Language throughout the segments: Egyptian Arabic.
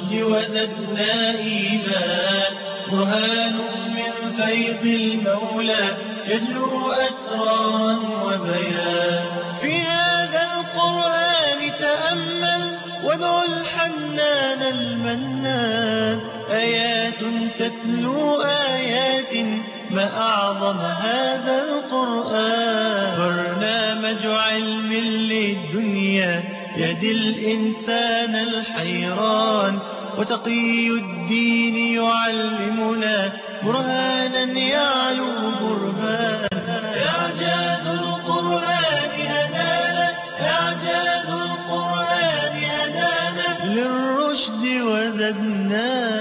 للرشد وزدنا إيمان برهان من فيض المولى يجلو أسرارا وبيان في هذا القرآن تأمل وادع الحنان المنان آيات تتلو آيات ما أعظم هذا القرآن برنامج علم للدنيا يهدي الإنسان الحيران وتقي الدين يعلمنا برهانا يعلو برهان إعجاز القرآن هدانا إعجاز القرآن هدانا للرشد وزدنا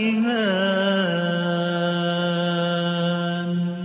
إيمان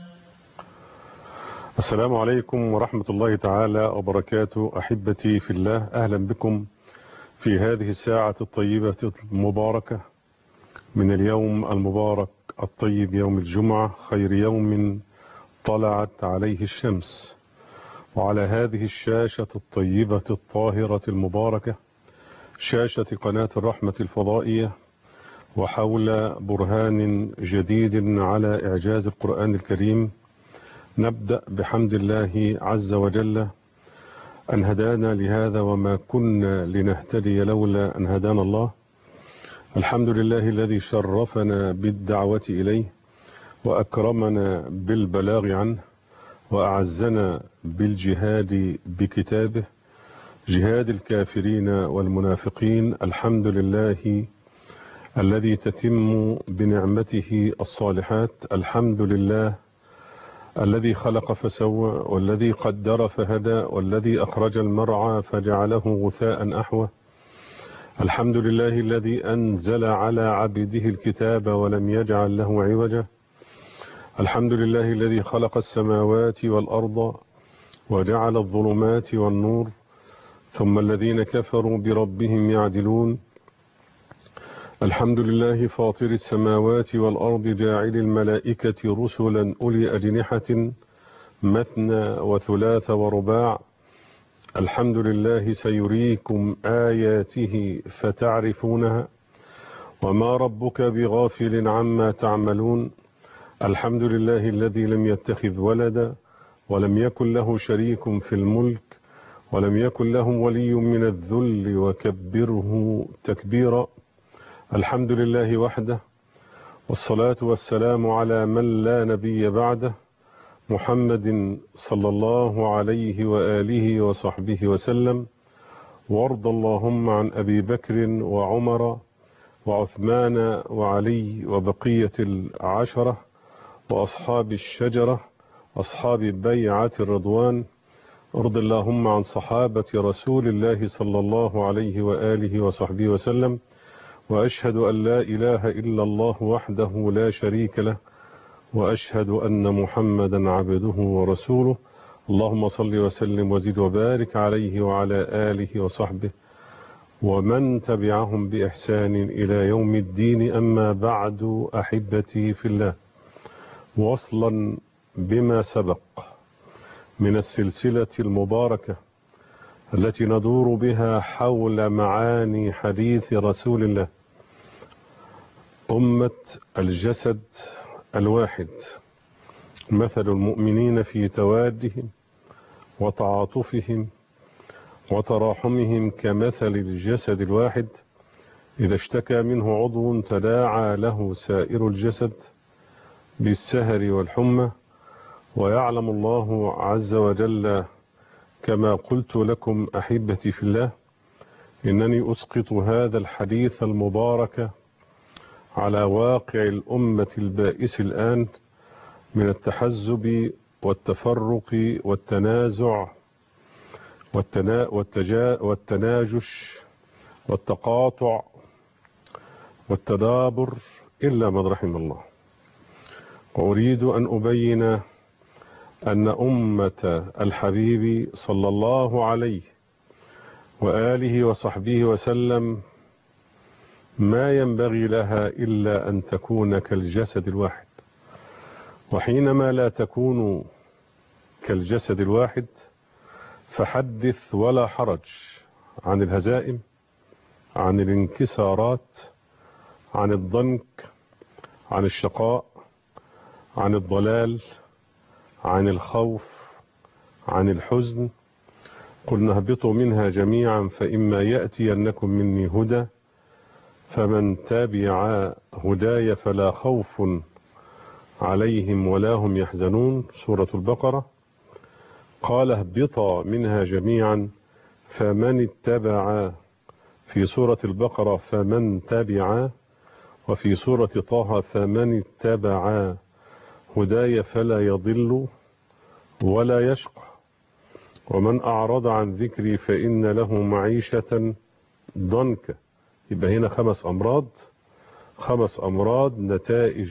السلام عليكم ورحمة الله تعالى وبركاته أحبتي في الله أهلا بكم في هذه الساعة الطيبة المباركة من اليوم المبارك الطيب يوم الجمعة خير يوم طلعت عليه الشمس وعلى هذه الشاشة الطيبة الطاهرة المباركة شاشة قناة الرحمة الفضائية وحول برهان جديد على إعجاز القرآن الكريم نبدأ بحمد الله عز وجل أن هدانا لهذا وما كنا لنهتدي لولا أن هدانا الله الحمد لله الذي شرفنا بالدعوة إليه وأكرمنا بالبلاغ عنه وأعزنا بالجهاد بكتابه جهاد الكافرين والمنافقين الحمد لله الذي تتم بنعمته الصالحات الحمد لله الذي خلق فسوى والذي قدر فهدى والذي أخرج المرعى فجعله غثاء أحوى الحمد لله الذي أنزل على عبده الكتاب ولم يجعل له عوجا الحمد لله الذي خلق السماوات والأرض وجعل الظلمات والنور ثم الذين كفروا بربهم يعدلون الحمد لله فاطر السماوات والأرض جاعل الملائكة رسلا أولي أجنحة مثنى وثلاث ورباع الحمد لله سيريكم آياته فتعرفونها وما ربك بغافل عما تعملون الحمد لله الذي لم يتخذ ولدا ولم يكن له شريك في الملك ولم يكن له ولي من الذل وكبره تكبيرا الحمد لله وحده والصلاة والسلام على من لا نبي بعده محمد صلى الله عليه وآله وصحبه وسلم وارض اللهم عن أبي بكر وعمر وعثمان وعلي وبقية العشرة وأصحاب الشجرة أصحاب بيعة الرضوان ارض اللهم عن صحابة رسول الله صلى الله عليه وآله وصحبه وسلم وأشهد أن لا إله إلا الله وحده لا شريك له وأشهد أن محمدا عبده ورسوله اللهم صل وسلم وزد وبارك عليه وعلى آله وصحبه ومن تبعهم بإحسان إلى يوم الدين أما بعد أحبتي في الله وصلا بما سبق من السلسلة المباركة التي ندور بها حول معاني حديث رسول الله أمة الجسد الواحد مثل المؤمنين في توادهم وتعاطفهم وتراحمهم كمثل الجسد الواحد إذا اشتكى منه عضو تداعى له سائر الجسد بالسهر والحمى ويعلم الله عز وجل كما قلت لكم أحبتي في الله إنني أسقط هذا الحديث المبارك على واقع الأمة البائس الآن من التحزب والتفرق والتنازع والتنا والتجا والتناجش والتقاطع والتدابر إلا من رحم الله وأريد أن أبين أن أمة الحبيب صلى الله عليه وآله وصحبه وسلم ما ينبغي لها إلا أن تكون كالجسد الواحد وحينما لا تكون كالجسد الواحد فحدث ولا حرج عن الهزائم عن الانكسارات عن الضنك عن الشقاء عن الضلال عن الخوف عن الحزن قلنا اهبطوا منها جميعا فإما يأتينكم مني هدى فمن تابع هداي فلا خوف عليهم ولا هم يحزنون سورة البقرة قال اهبطا منها جميعا فمن اتبع في سورة البقرة فمن تبع وفي سورة طه فمن اتبع هداي فلا يضل ولا يشقى ومن أعرض عن ذكري فإن له معيشة ضنكا يبقى هنا خمس أمراض خمس أمراض نتائج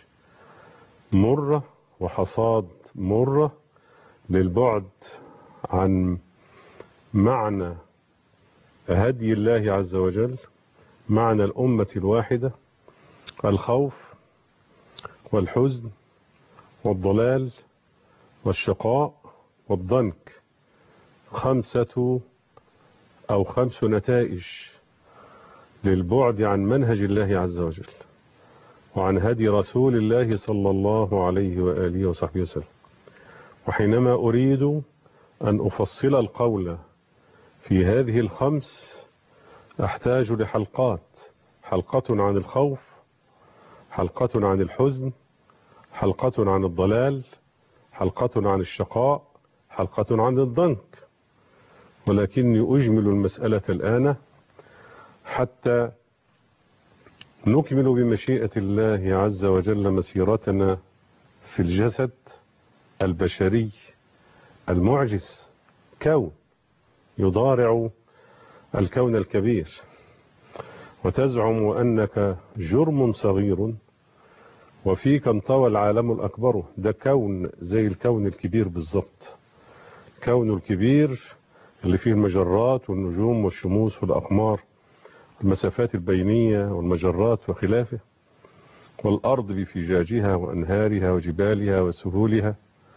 مرة وحصاد مرة للبعد عن معنى هدي الله عز وجل معنى الأمة الواحدة الخوف والحزن والضلال والشقاء والضنك خمسة أو خمس نتائج للبعد عن منهج الله عز وجل وعن هدي رسول الله صلى الله عليه وآله وصحبه وسلم وحينما أريد أن أفصل القول في هذه الخمس أحتاج لحلقات حلقة عن الخوف حلقة عن الحزن حلقة عن الضلال حلقة عن الشقاء حلقة عن الضنك ولكني أجمل المسألة الآن حتى نكمل بمشيئة الله عز وجل مسيرتنا في الجسد البشري المعجز كون يضارع الكون الكبير وتزعم أنك جرم صغير وفيك انطوى العالم الأكبر ده كون زي الكون الكبير بالضبط الكون الكبير اللي فيه المجرات والنجوم والشموس والأقمار المسافات البينية والمجرات وخلافه والأرض بفجاجها وأنهارها وجبالها وسهولها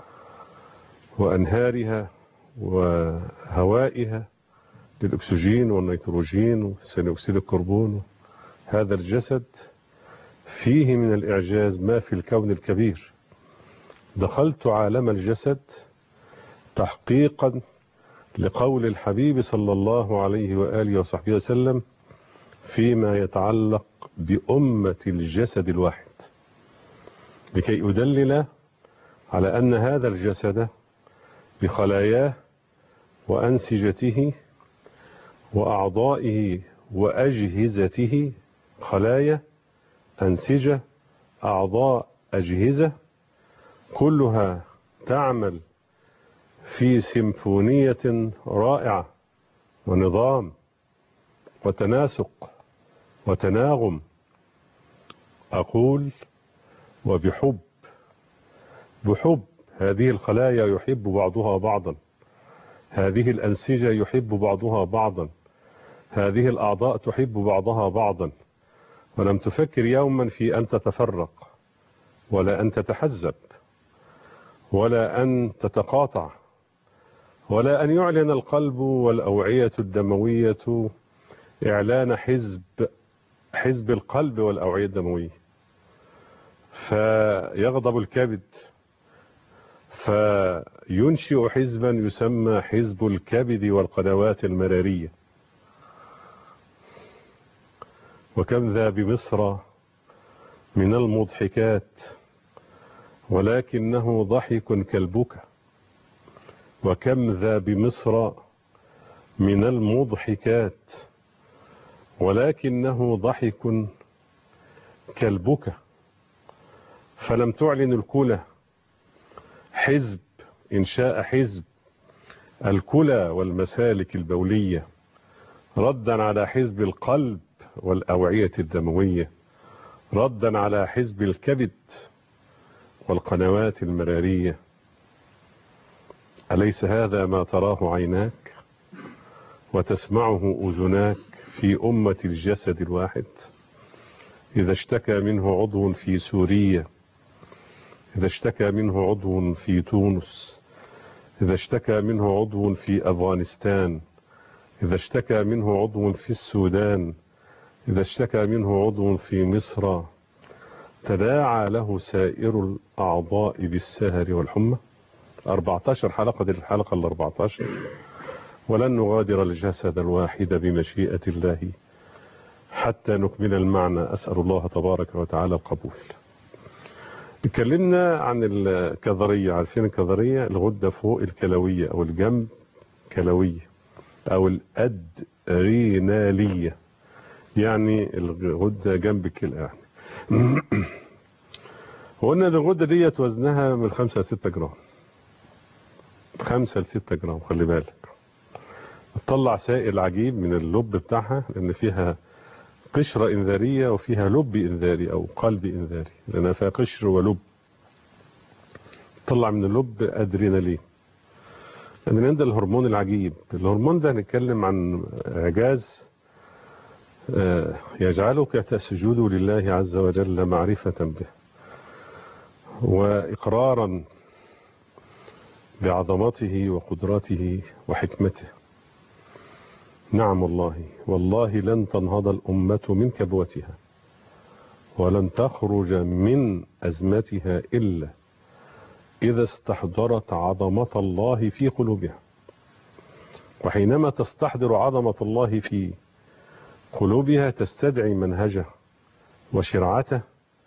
وأنهارها وهوائها للأكسجين والنيتروجين وثاني أكسيد الكربون هذا الجسد فيه من الإعجاز ما في الكون الكبير دخلت عالم الجسد تحقيقا لقول الحبيب صلى الله عليه وآله وصحبه وسلم فيما يتعلق بأمة الجسد الواحد لكي أدلل على أن هذا الجسد بخلاياه وأنسجته وأعضائه وأجهزته خلايا أنسجة أعضاء أجهزة كلها تعمل في سيمفونية رائعة ونظام وتناسق وتناغم أقول وبحب بحب هذه الخلايا يحب بعضها بعضا هذه الأنسجة يحب بعضها بعضا هذه الأعضاء تحب بعضها بعضا ولم تفكر يوما في أن تتفرق ولا أن تتحزب ولا أن تتقاطع ولا أن يعلن القلب والأوعية الدموية إعلان حزب حزب القلب والأوعية الدموية فيغضب الكبد فينشئ حزبا يسمى حزب الكبد والقنوات المرارية وكم ذا بمصر من المضحكات ولكنه ضحك كالبكى وكم ذا بمصر من المضحكات ولكنه ضحك كالبكى فلم تعلن الكلى حزب إنشاء حزب الكلى والمسالك البولية ردا على حزب القلب والأوعية الدموية ردا على حزب الكبد والقنوات المرارية أليس هذا ما تراه عيناك وتسمعه أذناك في أمة الجسد الواحد إذا اشتكى منه عضو في سوريا إذا اشتكى منه عضو في تونس إذا اشتكى منه عضو في أفغانستان إذا اشتكى منه عضو في السودان إذا اشتكى منه عضو في مصر تداعى له سائر الأعضاء بالسهر والحمى 14 حلقة دي الحلقة ال 14 ولن نغادر الجسد الواحد بمشيئة الله حتى نكمل المعنى أسأل الله تبارك وتعالى القبول اتكلمنا عن الكظرية عارفين الكظرية الغدة فوق الكلوية أو الجنب كلوية أو الأدرينالية يعني الغدة جنب الكلى يعني وقلنا ان الغدة ديت وزنها من 5 ل 6 جرام 5 ل 6 جرام خلي بالك تطلع سائل عجيب من اللب بتاعها لان فيها قشرة انذارية وفيها لب انذاري او قلب انذاري لانها فيها قشر ولب تطلع من اللب ادرينالين الادرينالين ده الهرمون العجيب الهرمون ده هنتكلم عن اعجاز يجعلك تسجد لله عز وجل معرفة به وإقرارا بعظمته وقدرته وحكمته نعم الله والله لن تنهض الأمة من كبوتها ولن تخرج من أزمتها إلا إذا استحضرت عظمة الله في قلوبها وحينما تستحضر عظمة الله في قلوبها تستدعي منهجه وشرعته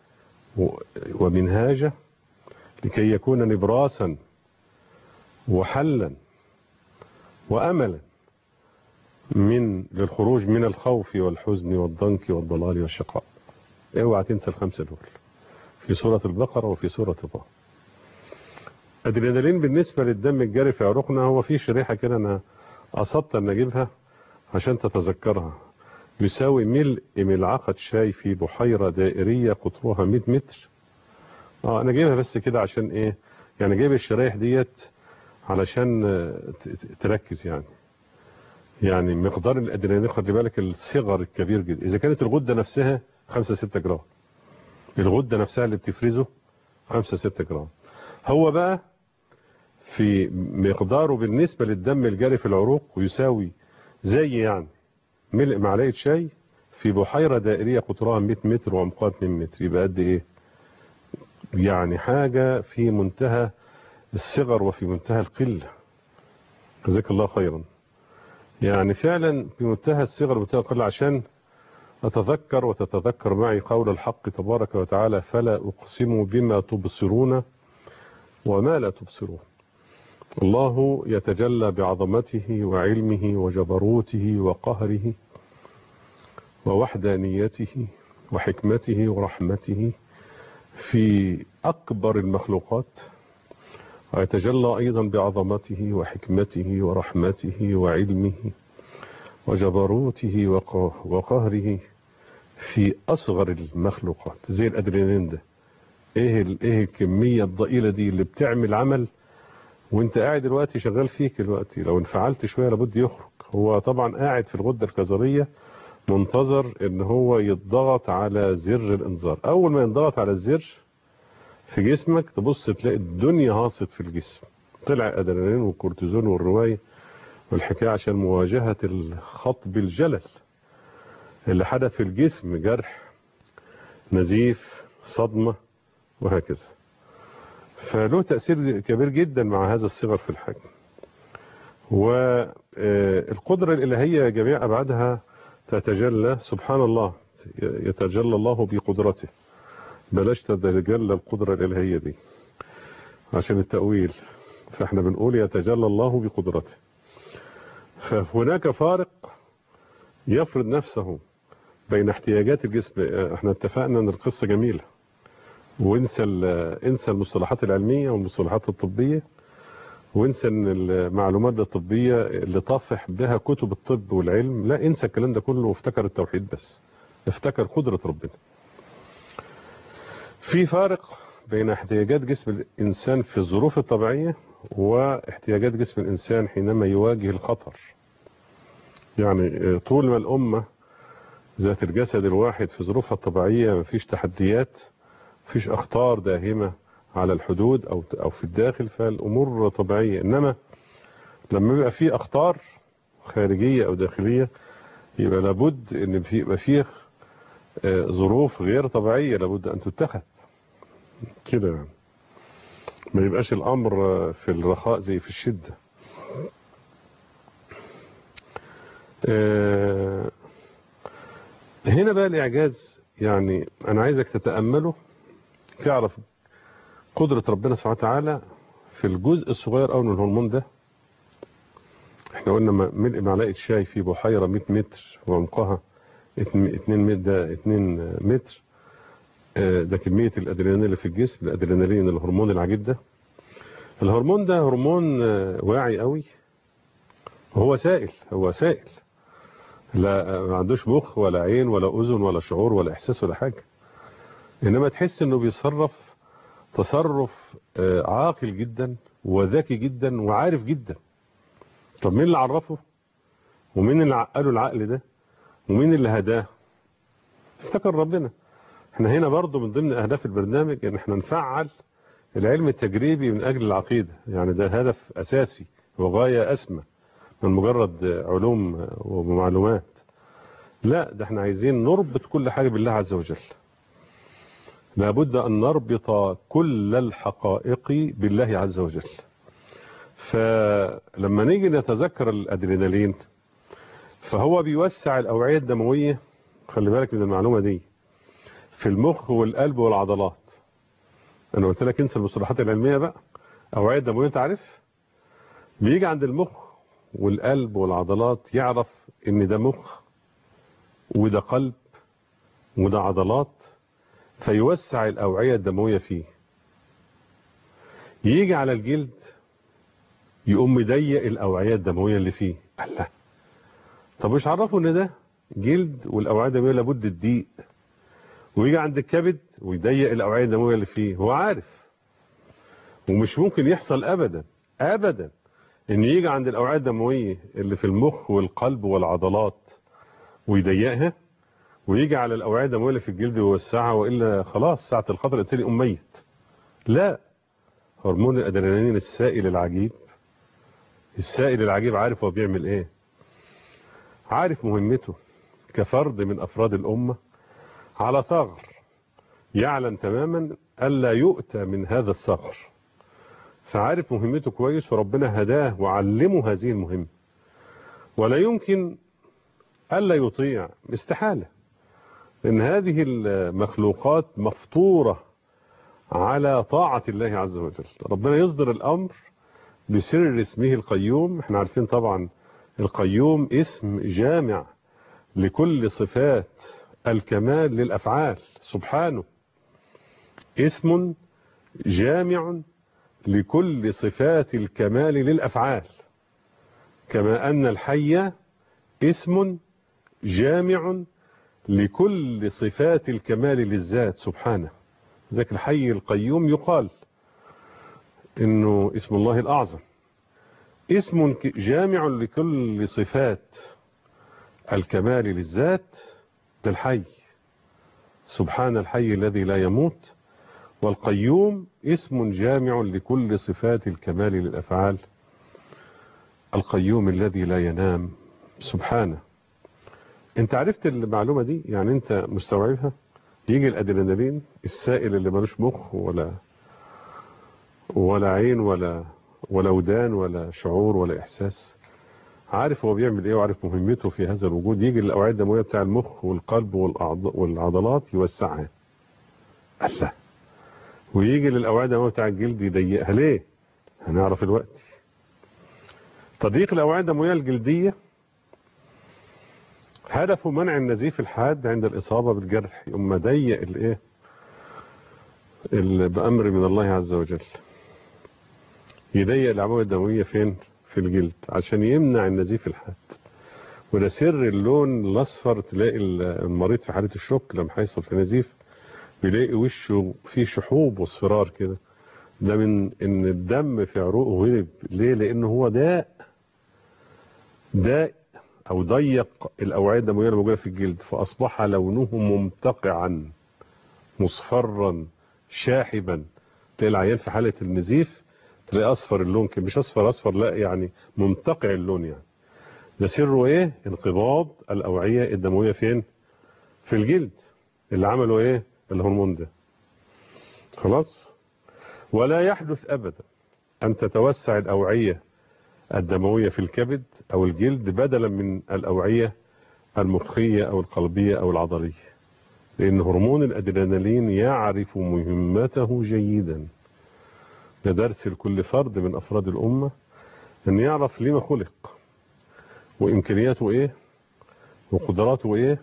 ومنهاجه لكي يكون نبراسا وحلا وأملا من للخروج من الخوف والحزن والضنك والضلال والشقاء اوعى تنسى الخمسة دول في سورة البقرة وفي سورة طه ادرينالين بالنسبة للدم الجاري في عروقنا هو في شريحة كده انا قصدت ان اجيبها عشان تتذكرها يساوي ملء ملعقة شاي في بحيرة دائرية قطرها 100 متر اه انا جايبها بس كده عشان ايه يعني جايب الشرايح ديت علشان تركز يعني يعني مقدار الادرينالين خلي بالك الصغر الكبير جدا اذا كانت الغده نفسها 5 6 جرام الغده نفسها اللي بتفرزه 5 6 جرام هو بقى في مقداره بالنسبه للدم الجاري في العروق يساوي زي يعني ملء معلقه شاي في بحيره دائريه قطرها 100 متر وعمقها 2 متر يبقى قد ايه يعني حاجه في منتهى الصغر وفي منتهى القله جزاك الله خيرا يعني فعلا في منتهى الصغر ومنتهى القله عشان أتذكر وتتذكر معي قول الحق تبارك وتعالى فلا أقسم بما تبصرون وما لا تبصرون الله يتجلى بعظمته وعلمه وجبروته وقهره ووحدانيته وحكمته ورحمته في أكبر المخلوقات ويتجلى أيضا بعظمته وحكمته ورحمته وعلمه وجبروته وقهره في أصغر المخلوقات زي الأدرينالين ده إيه, إيه الكمية الضئيلة دي اللي بتعمل عمل وانت قاعد دلوقتي شغال فيك دلوقتي لو انفعلت شوية لابد يخرج هو طبعا قاعد في الغدة الكظرية منتظر ان هو يضغط على زر الانذار اول ما ينضغط على الزر في جسمك تبص تلاقي الدنيا هاصت في الجسم طلع ادرينالين والكورتيزون والروايه والحكايه عشان مواجهه الخطب الجلل اللي حدث في الجسم جرح نزيف صدمه وهكذا فله تأثير كبير جدا مع هذا الصغر في الحجم والقدرة الإلهية جميع أبعادها تتجلى سبحان الله يتجلى الله بقدرته بلاش تتجلى القدرة الإلهية دي عشان التأويل فاحنا بنقول يتجلى الله بقدرته فهناك فارق يفرض نفسه بين احتياجات الجسم احنا اتفقنا ان القصة جميلة وانسى انسى المصطلحات العلمية والمصطلحات الطبية وانسى ان المعلومات الطبية اللي طافح بها كتب الطب والعلم لا انسى الكلام ده كله وافتكر التوحيد بس افتكر قدرة ربنا في فارق بين احتياجات جسم الإنسان في الظروف الطبيعية واحتياجات جسم الإنسان حينما يواجه الخطر يعني طول ما الأمة ذات الجسد الواحد في ظروفها الطبيعية مفيش تحديات مفيش أخطار داهمة على الحدود أو أو في الداخل فالأمور طبيعية إنما لما يبقى في أخطار خارجية او داخلية يبقى لابد ان في يبقى فيه آه، ظروف غير طبيعية لابد ان تتخذ كده يعني ما يبقاش الامر آه، في الرخاء زي في الشدة آه، هنا بقى الاعجاز يعني انا عايزك تتأمله تعرف قدرة ربنا سبحانه وتعالى في الجزء الصغير قوي من الهرمون ده احنا قلنا م- ملء معلقه شاي في بحيره 100 متر وعمقها 2 متر ده 2 متر آه، ده كميه الادرينالين اللي في الجسم الادرينالين الهرمون العجيب ده الهرمون ده هرمون آه، واعي قوي هو سائل هو سائل لا آه، ما عندوش مخ ولا عين ولا اذن ولا شعور ولا احساس ولا حاجه انما تحس انه بيتصرف تصرف آه، عاقل جدا وذكي جدا وعارف جدا طب مين اللي عرفه ومين اللي عقله العقل ده ومين اللي هداه افتكر ربنا احنا هنا برضو من ضمن اهداف البرنامج ان احنا نفعل العلم التجريبي من اجل العقيدة يعني ده هدف اساسي وغاية اسمى من مجرد علوم ومعلومات لا ده احنا عايزين نربط كل حاجة بالله عز وجل لابد ان نربط كل الحقائق بالله عز وجل فلما نيجي نتذكر الادرينالين فهو بيوسع الاوعيه الدمويه خلي بالك من المعلومه دي في المخ والقلب والعضلات انا قلت لك انسى المصطلحات العلميه بقى اوعيه دمويه انت عارف بيجي عند المخ والقلب والعضلات يعرف ان ده مخ وده قلب وده عضلات فيوسع الاوعيه الدمويه فيه يجي على الجلد يقوم مضيق الاوعيه الدمويه اللي فيه الله طب مش عرفوا ان ده جلد والاوعيه الدمويه لابد تضيق ويجي عند الكبد ويضيق الاوعيه الدمويه اللي فيه هو عارف ومش ممكن يحصل ابدا ابدا ان يجي عند الاوعيه الدمويه اللي في المخ والقلب والعضلات ويضيقها ويجي على الاوعيه الدمويه اللي في الجلد ويوسعها والا خلاص ساعه الخطر الانسان يقوم ميت لا هرمون الادرينالين السائل العجيب السائل العجيب عارف هو بيعمل ايه عارف مهمته كفرد من افراد الامه على ثغر يعلم تماما الا يؤتى من هذا الثغر فعارف مهمته كويس وربنا هداه وعلمه هذه المهمه ولا يمكن الا يطيع استحاله لان هذه المخلوقات مفطوره على طاعه الله عز وجل ربنا يصدر الامر بسر اسمه القيوم احنا عارفين طبعا القيوم اسم جامع لكل صفات الكمال للأفعال سبحانه اسم جامع لكل صفات الكمال للأفعال كما أن الحي اسم جامع لكل صفات الكمال للذات سبحانه ذاك الحي القيوم يقال انه اسم الله الاعظم اسم جامع لكل صفات الكمال للذات ده الحي سبحان الحي الذي لا يموت والقيوم اسم جامع لكل صفات الكمال للافعال القيوم الذي لا ينام سبحانه انت عرفت المعلومه دي يعني انت مستوعبها يجي الادرينالين السائل اللي ملوش مخ ولا ولا عين ولا ولا ودان ولا شعور ولا احساس عارف هو بيعمل ايه وعارف مهمته في هذا الوجود يجي الاوعيه الدمويه بتاع المخ والقلب والعضلات يوسعها الله ويجي للاوعيه الدمويه بتاع الجلد يضيقها ليه هنعرف الوقت تضييق الاوعيه الدمويه الجلديه هدفه منع النزيف الحاد عند الاصابه بالجرح يقوم ضيق الايه بامر من الله عز وجل يضيق الاعمال الدمويه فين في الجلد عشان يمنع النزيف الحاد وده سر اللون الاصفر تلاقي المريض في حاله الشوك لما هيحصل في نزيف بيلاقي وشه فيه شحوب واصفرار كده ده من ان الدم في عروقه غلب ليه لانه هو داء داء او ضيق الاوعيه الدمويه اللي موجوده في الجلد فاصبح لونه ممتقعا مصفرا شاحبا تلاقي العيان في حاله النزيف تلاقي اصفر اللون كده مش اصفر اصفر لا يعني ممتقع اللون يعني ده سره ايه انقباض الاوعيه الدمويه فين في الجلد اللي عملوا ايه الهرمون ده خلاص ولا يحدث ابدا ان تتوسع الاوعيه الدمويه في الكبد او الجلد بدلا من الاوعيه المخيه او القلبيه او العضليه لان هرمون الادرينالين يعرف مهمته جيدا ده درس لكل فرد من افراد الامه ان يعرف لما خلق وامكانياته ايه وقدراته ايه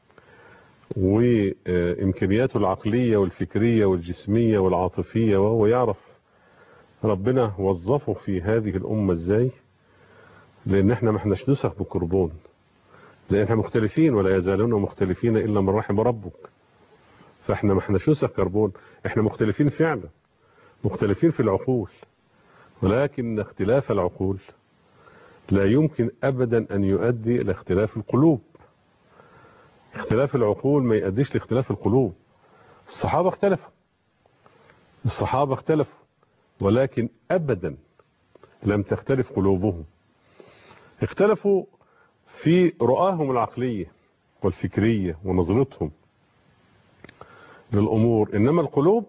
وامكانياته العقليه والفكريه والجسميه والعاطفيه وهو يعرف ربنا وظفه في هذه الامه ازاي لان احنا ما احناش نسخ بكربون لان احنا مختلفين ولا يزالون مختلفين الا من رحم ربك فاحنا ما احناش نسخ كربون احنا مختلفين فعلا مختلفين في العقول ولكن اختلاف العقول لا يمكن ابدا ان يؤدي الى اختلاف القلوب اختلاف العقول ما يؤديش لاختلاف القلوب الصحابة اختلفوا الصحابة اختلفوا ولكن ابدا لم تختلف قلوبهم اختلفوا في رؤاهم العقلية والفكرية ونظرتهم للأمور إنما القلوب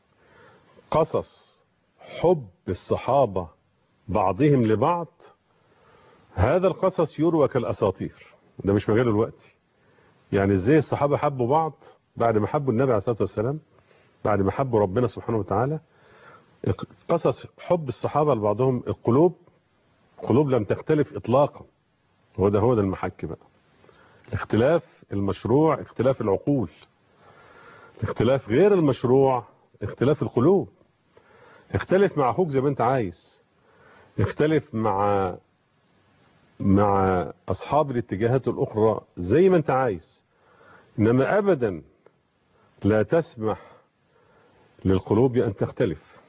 قصص حب الصحابة بعضهم لبعض هذا القصص يروى كالأساطير ده مش مجاله الوقت يعني ازاي الصحابة حبوا بعض بعد ما حبوا النبي عليه الصلاة والسلام بعد ما حبوا ربنا سبحانه وتعالى قصص حب الصحابة لبعضهم القلوب قلوب لم تختلف إطلاقا هو ده هو ده المحك بقى الاختلاف المشروع اختلاف العقول الاختلاف غير المشروع اختلاف القلوب اختلف مع اخوك زي ما انت عايز اختلف مع مع اصحاب الاتجاهات الاخرى زي ما انت عايز انما ابدا لا تسمح للقلوب ان تختلف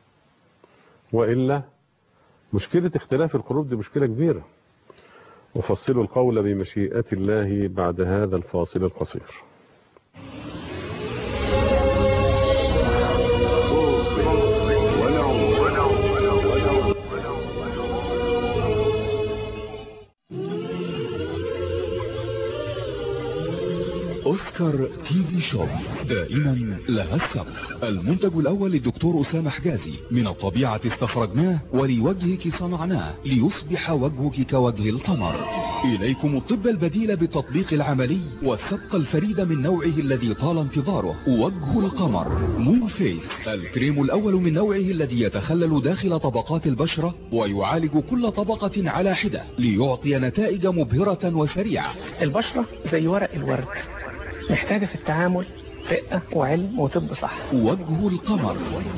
والا مشكلة اختلاف القلوب دي مشكلة كبيرة وفصلوا القول بمشيئة الله بعد هذا الفاصل القصير اوسكار تي في شوب دائما لها السبق المنتج الاول للدكتور اسامه حجازي من الطبيعه استخرجناه ولوجهك صنعناه ليصبح وجهك كوجه القمر اليكم الطب البديل بالتطبيق العملي والسبق الفريد من نوعه الذي طال انتظاره وجه القمر مون فيس الكريم الاول من نوعه الذي يتخلل داخل طبقات البشره ويعالج كل طبقه على حده ليعطي نتائج مبهره وسريعه البشرة زي ورق الورد محتاجة في التعامل رقة وعلم وطب صح وجه القمر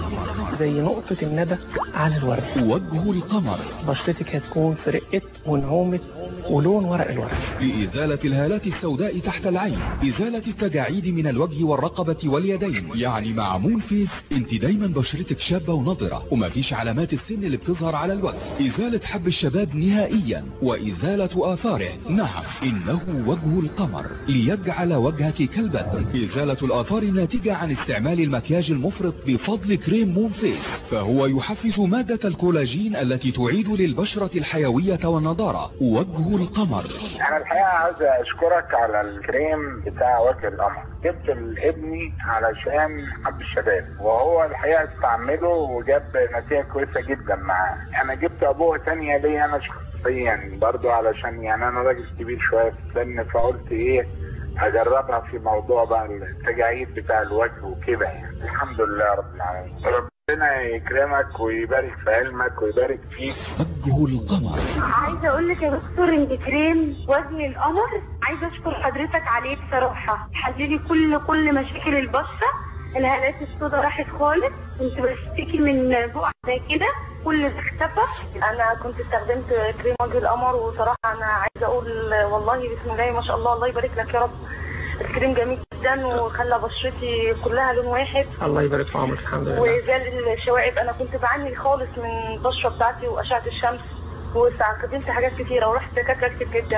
زي نقطة الندى على الورد وجه القمر بشرتك هتكون في رقة ونعومة ولون ورق الورد لإزالة الهالات السوداء تحت العين إزالة التجاعيد من الوجه والرقبة واليدين يعني مع مون فيس انت دايما بشرتك شابة ونضرة ومفيش علامات السن اللي بتظهر على الوجه إزالة حب الشباب نهائيا وإزالة آثاره نعم إنه وجه القمر ليجعل وجهك كالبدر إزالة الآثار الناتجة عن استعمال المكياج المفرط بفضل كريم مون فيس فهو يحفز مادة الكولاجين التي تعيد للبشرة الحيوية والنضارة وجه القمر انا الحقيقه عايز اشكرك على الكريم بتاع وجه القمر جبت لابني علشان حب الشباب وهو الحقيقه استعمله وجاب نتيجه كويسه جدا معاه انا جبت ابوه تانية ليا انا شخصيا برضو علشان يعني انا راجل كبير شويه في السن فقلت ايه اجربها في موضوع بقى التجاعيد بتاع الوجه وكده يعني الحمد لله رب العالمين ربنا يكرمك ويبارك في علمك ويبارك فيك وجه القمر عايزه اقول لك يا دكتور ان كريم وجه القمر عايزه اشكر حضرتك عليه بصراحه حللي كل كل مشاكل البشره الهالات السوداء راحت خالص كنت بشتكي من بقع زي كده كل ده اختفى انا كنت استخدمت كريم وجه القمر وصراحه انا عايزه اقول والله بسم الله ما شاء الله الله يبارك لك يا رب الكريم جميل جدا وخلى بشرتي كلها لون واحد الله يبارك في عمرك الحمد لله وزال الشوائب انا كنت بعاني خالص من البشره بتاعتي واشعه الشمس واستخدمت حاجات كتيره ورحت دكاتره كتير جدا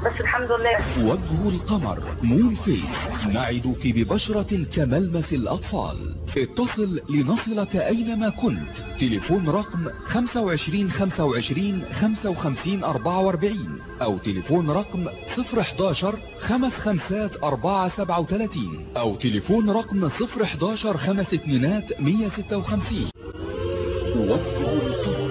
بس الحمد لله وجه القمر مون فيس نعدك ببشرة كملمس الأطفال اتصل لنصلك أينما كنت تليفون رقم 25 25 55 44 أو تليفون رقم 011 خمس خمسات 4 37 أو تليفون رقم 011 خمس اتنينات 156 وجه القمر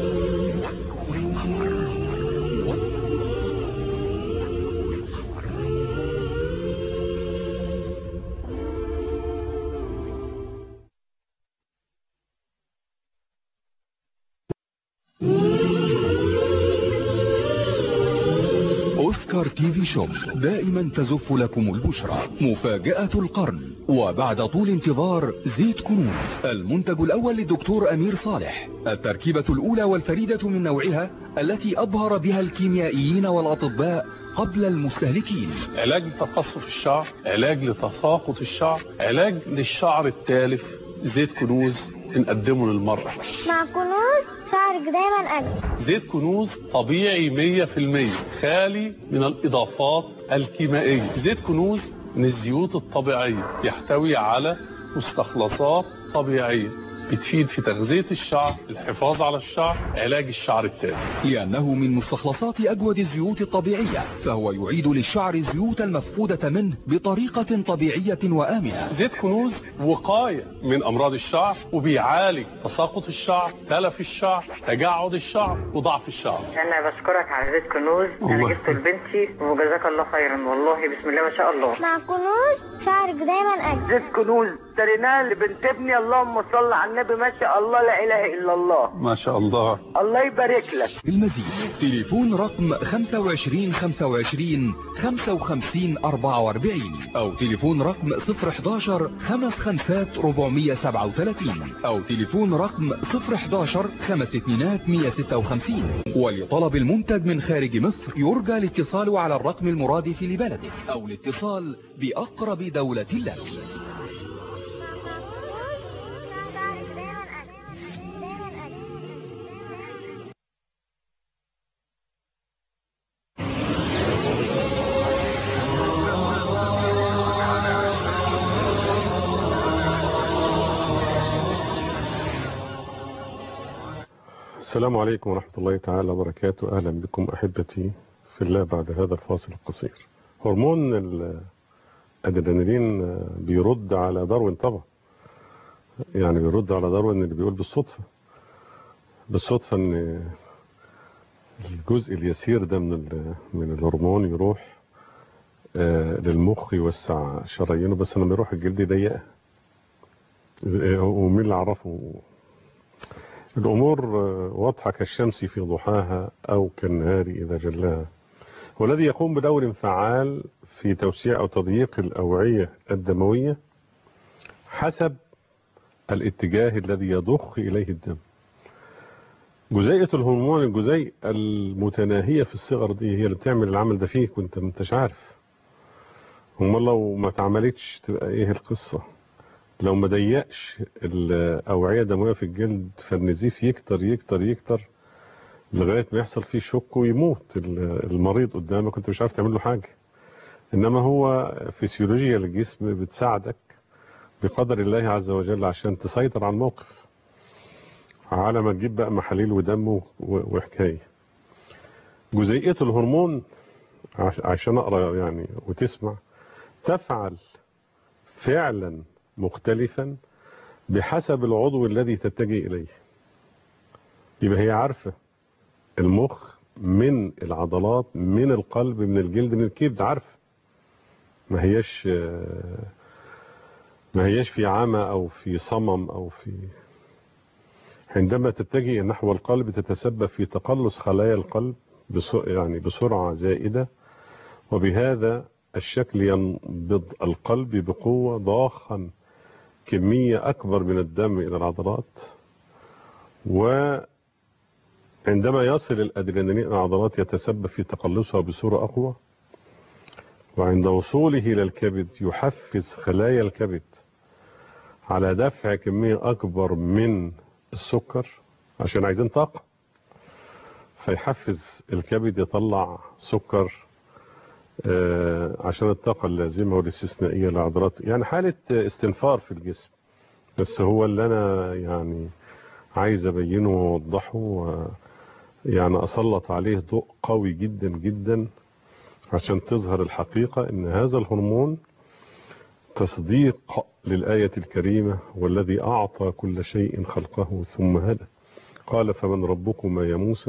أوسكار تي في شوب دائما تزف لكم البشرى مفاجأة القرن وبعد طول انتظار زيت كنوز المنتج الأول للدكتور أمير صالح التركيبة الأولى والفريدة من نوعها التي أبهر بها الكيميائيين والأطباء قبل المستهلكين علاج لتقصف الشعر علاج لتساقط الشعر علاج للشعر التالف زيت كنوز بنقدمه للمرأة مع كنوز شعرك دايما أجمل زيت كنوز طبيعي 100% خالي من الإضافات الكيميائية زيت كنوز من الزيوت الطبيعية يحتوي على مستخلصات طبيعية بتفيد في تغذية الشعر الحفاظ على الشعر علاج الشعر التالف لأنه من مستخلصات أجود الزيوت الطبيعية فهو يعيد للشعر الزيوت المفقودة منه بطريقة طبيعية وآمنة زيت كنوز وقاية من أمراض الشعر وبيعالج تساقط الشعر تلف الشعر تجعد الشعر وضعف الشعر انا بشكرك على زيت كنوز انا الله جبته لبنتي وجزاك الله خيرا والله بسم الله ما شاء الله مع كنوز شعرك دايما أجمل زيت كنوز اشتريناه لبنت ابني اللهم صل على النبي ما شاء الله لا اله الا الله ما شاء الله الله يبارك لك المزيد تليفون رقم 25 25 55 44 أو تليفون رقم 011 خمس خمسات 437 أو تليفون رقم 011 خمس اتنينات 156 ولطلب المنتج من خارج مصر يرجى الاتصال على الرقم المرادف لبلدك أو الاتصال بأقرب دولة لك شعرك دايما أجمل دايما أجمل السلام عليكم ورحمة الله تعالى وبركاته أهلا بكم أحبتي في الله بعد هذا الفاصل القصير هرمون الأدرينالين بيرد على داروين طبعا يعني بيرد على داروين اللي بيقول بالصدفة بالصدفة ان الجزء اليسير ده من ال- من الهرمون يروح آه، للمخ يوسع شرايينه بس لما يروح الجلد يضيقها ومين اللي عرفه الأمور آه، واضحة كالشمس في ضحاها أو كالنهار إذا جلاها والذي يقوم بدور فعال في توسيع أو تضييق الأوعية الدموية حسب الاتجاه الذي يضخ إليه الدم جزيئة الهرمون الجزيء المتناهية في الصغر دي هي اللي بتعمل العمل ده فيك وانت ما انتش عارف هم لو ما اتعملتش تبقى ايه القصة لو ما ضيقش الأوعية الدموية في الجلد فالنزيف يكتر يكتر يكتر لغاية ما يحصل فيه شك ويموت ال- المريض قدامك وانت مش عارف تعمل له حاجة انما هو فسيولوجيا للجسم بتساعدك بقدر الله عز وجل عشان تسيطر على الموقف على ما تجيب بقى محاليل ودم و- وحكاية جزيئة الهرمون عش- عشان اقرا يعني وتسمع تفعل فعلا مختلفا بحسب العضو الذي تتجه اليه يبقى هي عارفة المخ من العضلات من القلب من الجلد من الكبد عارفة ما هيش آه، ما هيش في عمى او في صمم او في عندما تتجه نحو القلب تتسبب في تقلص خلايا القلب بس- يعني بسرعة زائدة وبهذا الشكل ينبض القلب بقوة ضاخا كمية أكبر من الدم إلى العضلات وعندما يصل الأدرينالين إلى العضلات يتسبب في تقلصها بصورة أقوى وعند وصوله إلى الكبد يحفز خلايا الكبد على دفع كمية أكبر من السكر عشان عايزين طاقة فيحفز الكبد يطلع سكر آه، عشان الطاقة اللازمة والاستثنائية لعضلات يعني حالة استنفار في الجسم بس هو اللي أنا يعني عايز أبينه وأوضحه و- يعني أسلط عليه ضوء قوي جدا جدا عشان تظهر الحقيقة إن هذا الهرمون تصديق للآية الكريمة والذي أعطى كل شيء خلقه ثم هدى قال فمن ربكما يا موسى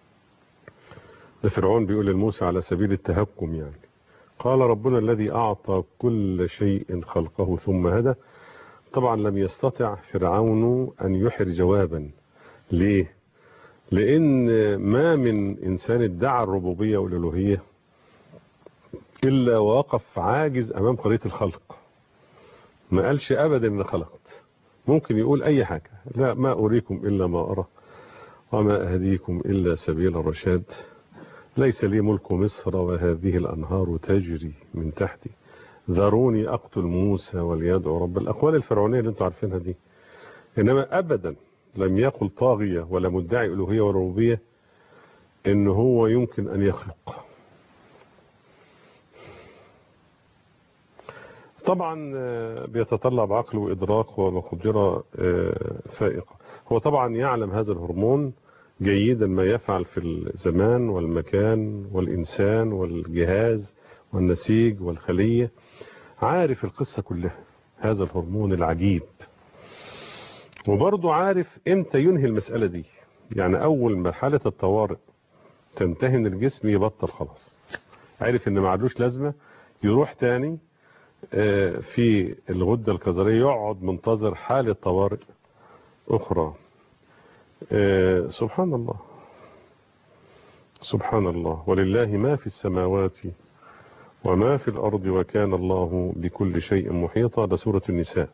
ده فرعون بيقول لموسى على سبيل التهكم يعني قال ربنا الذي أعطى كل شيء خلقه ثم هدى طبعا لم يستطع فرعون أن يحر جوابا ليه لأن ما من إنسان ادعى الربوبية والألوهية إلا ووقف عاجز أمام قضية الخلق ما قالش أبدا إن خلقت ممكن يقول أي حاجة لا ما أريكم إلا ما أرى وما أهديكم إلا سبيل الرشاد ليس لي ملك مصر وهذه الأنهار تجري من تحتي ذروني أقتل موسى وليدعو رب الأقوال الفرعونية اللي انتم عارفينها دي إنما أبدا لم يقل طاغية ولا مدعي ألوهية ولا ربوبية إن هو يمكن أن يخلق طبعا آه، بيتطلب عقل وإدراك ومقدرة آه، فائقة هو طبعا يعلم هذا الهرمون جيدا ما يفعل في الزمان والمكان والإنسان والجهاز والنسيج والخلية عارف القصة كلها هذا الهرمون العجيب وبرضه عارف امتى ينهي المسألة دي يعني أول ما حالة الطوارئ تنتهي من الجسم يبطل خلاص عارف ان ما عادلوش لازمة يروح تاني آه، في الغدة الكظرية يقعد منتظر حالة طوارئ أخرى آه، سبحان الله سبحان الله ولله ما في السماوات وما في الأرض وكان الله بكل شيء محيطا ده سورة النساء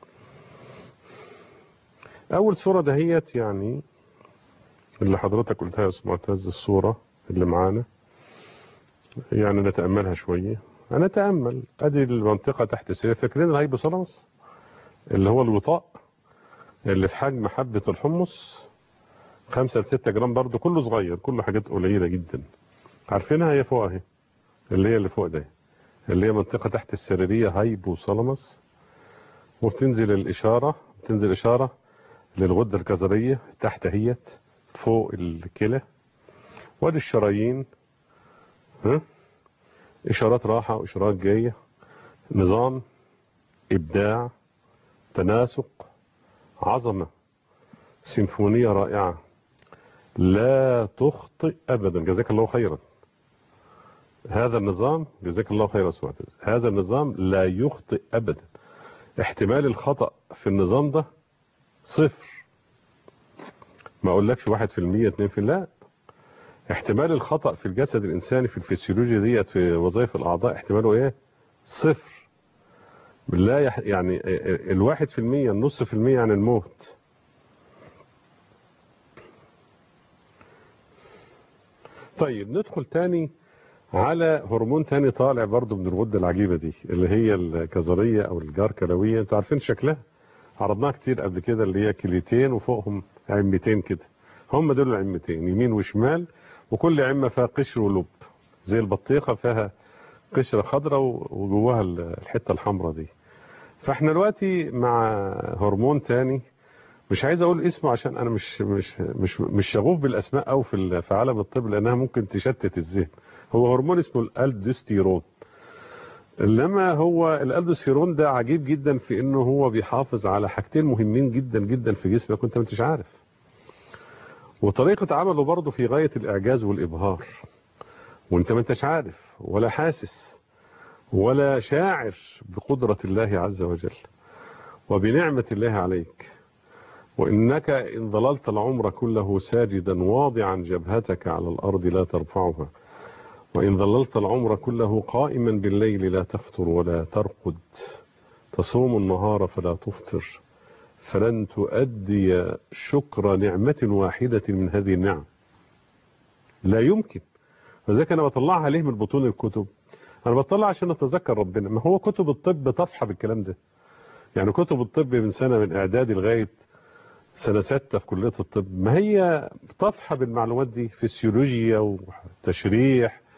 أول سورة دهيت يعني اللي حضرتك قلتها يا أستاذ معتز السورة اللي معانا يعني نتأملها شوية أنا أتأمل أدي المنطقة تحت السرير فاكرين الهيبوثالاموس اللي هو الوطاء اللي في حجم حبة الحمص خمسة لستة جرام برضو كله صغير كله حاجات قليلة جدا عارفينها هي فوق اهي اللي هي اللي فوق ده اللي هي منطقة تحت السريرية هايبوثالاموس وبتنزل الإشارة بتنزل إشارة للغدة الكظرية تحت هيت فوق الكلى وادي الشرايين ها إشارات راحة وإشارات جاية نظام إبداع تناسق عظمة سيمفونية رائعة لا تخطئ أبدا جزاك الله خيرا هذا النظام جزاك الله خيرا سمعت هذا النظام لا يخطئ أبدا احتمال الخطأ في النظام ده صفر ما أقولكش واحد في المية اتنين في لا احتمال الخطأ في الجسد الإنساني في الفسيولوجيا ديت في وظائف الأعضاء احتماله ايه صفر لا يح... يعني الواحد في المية النص في المية عن الموت طيب ندخل تاني على هرمون تاني طالع برضو من الغدة العجيبة دي اللي هي الكظرية او الجاركلوية انتوا عارفين شكلها عرضناها كتير قبل كده اللي هي كليتين وفوقهم عمتين كده هم دول العمتين يمين وشمال وكل عمة فيها قشر ولب زي البطيخة فيها قشرة خضراء وجواها الحتة الحمراء دي فاحنا دلوقتي مع هرمون تاني مش عايز اقول اسمه عشان انا مش مش مش مش شغوف بالاسماء او في في عالم الطب لانها ممكن تشتت الذهن هو هرمون اسمه الالدوستيرون انما هو الالدوستيرون ده عجيب جدا في انه هو بيحافظ على حاجتين مهمين جدا جدا في جسمك وانت ما انتش عارف وطريقة عمله برضه في غاية الاعجاز والابهار وانت ما انتش عارف ولا حاسس ولا شاعر بقدرة الله عز وجل وبنعمة الله عليك وإنك إن ظللت العمر كله ساجدا واضعا جبهتك على الأرض لا ترفعها وإن ظللت العمر كله قائما بالليل لا تفتر ولا ترقد تصوم النهار فلا تفطر فلن تؤدي شكر نعمة واحدة من هذه النعم لا يمكن فذلك أنا بطلعها ليه من بطون الكتب أنا بطلع عشان أتذكر ربنا ما هو كتب الطب تفحى بالكلام ده يعني كتب الطب من سنة من إعدادي لغاية سنة ستة في كلية الطب ما هي تفحى بالمعلومات دي فسيولوجيا وتشريح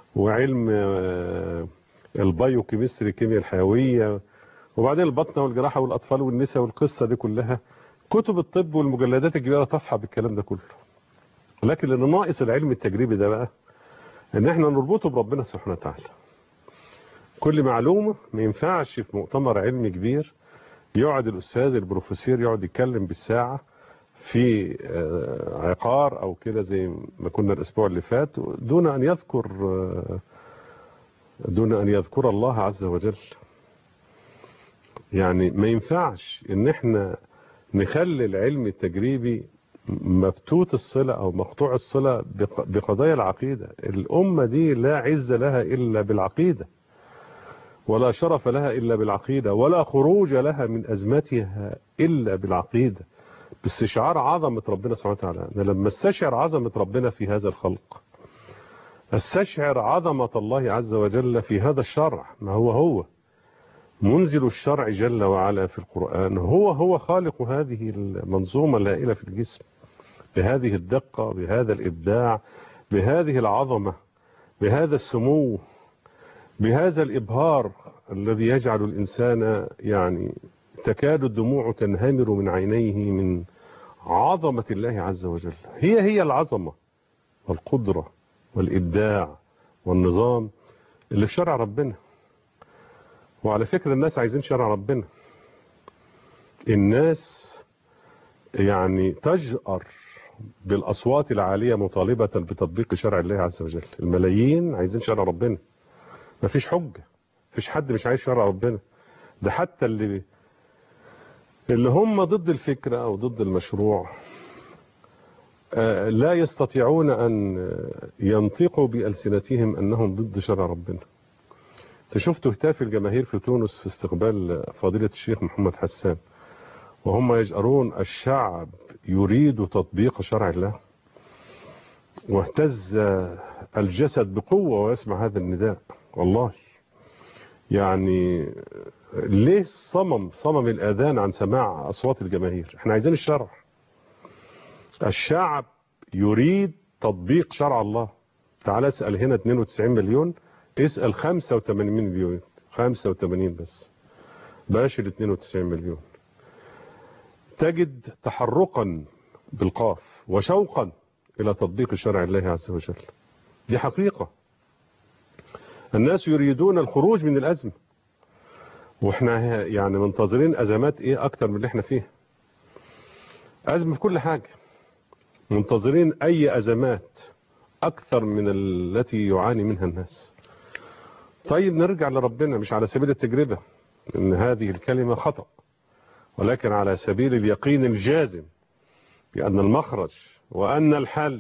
وعلم آه، البايوكيمستري الكيمياء الحيويه وبعدين البطنه والجراحه والاطفال والنساء والقصه دي كلها كتب الطب والمجلدات الكبيره تفحى بالكلام ده كله لكن اللي ناقص العلم التجريبي ده بقى ان احنا نربطه بربنا سبحانه وتعالى كل معلومه ما ينفعش في مؤتمر علمي كبير يقعد الاستاذ البروفيسور يقعد يتكلم بالساعه في آه، عقار او كده زي ما كنا الاسبوع اللي فات دون ان يذكر آه، دون ان يذكر الله عز وجل يعني ما ينفعش ان احنا نخلي العلم التجريبي مبتوت الصلة او مقطوع الصلة بق- بقضايا العقيدة الامة دي لا عز لها الا بالعقيدة ولا شرف لها الا بالعقيدة ولا خروج لها من ازمتها الا بالعقيدة باستشعار عظمة ربنا سبحانه وتعالى أنا لما استشعر عظمة ربنا في هذا الخلق استشعر عظمة الله عز وجل في هذا الشرع ما هو هو منزل الشرع جل وعلا في القرآن هو هو خالق هذه المنظومة الهائلة في الجسم بهذه الدقة بهذا الإبداع بهذه العظمة بهذا السمو بهذا الإبهار الذي يجعل الإنسان يعني تكاد الدموع تنهمر من عينيه من عظمة الله عز وجل هي هي العظمة والقدرة والإبداع والنظام اللي في شرع ربنا وعلى فكرة الناس عايزين شرع ربنا الناس يعني تجأر بالأصوات العالية مطالبة بتطبيق شرع الله عز وجل الملايين عايزين شرع ربنا مفيش حجة مفيش حد مش عايز شرع ربنا ده حتى اللي اللي هم ضد الفكرة أو ضد المشروع آه، لا يستطيعون أن ينطقوا بألسنتهم أنهم ضد شرع ربنا شفت هتاف الجماهير في تونس في استقبال فضيلة الشيخ محمد حسان وهم يجأرون الشعب يريد تطبيق شرع الله واهتز الجسد بقوة ويسمع هذا النداء والله يعني ليه صمم صمم الآذان عن سماع أصوات الجماهير احنا عايزين الشرع الشعب يريد تطبيق شرع الله تعال اسأل هنا 92 مليون اسأل 85 مليون 85 بس باش ال 92 مليون تجد تحرقا بالقاف وشوقا إلى تطبيق شرع الله عز وجل دي حقيقة الناس يريدون الخروج من الأزمة واحنا يعني منتظرين أزمات إيه أكتر من اللي احنا فيها أزمة في كل حاجة منتظرين أي أزمات أكثر من التي يعاني منها الناس طيب نرجع لربنا مش على سبيل التجربة إن هذه الكلمة خطأ ولكن على سبيل اليقين الجازم بأن المخرج وأن الحل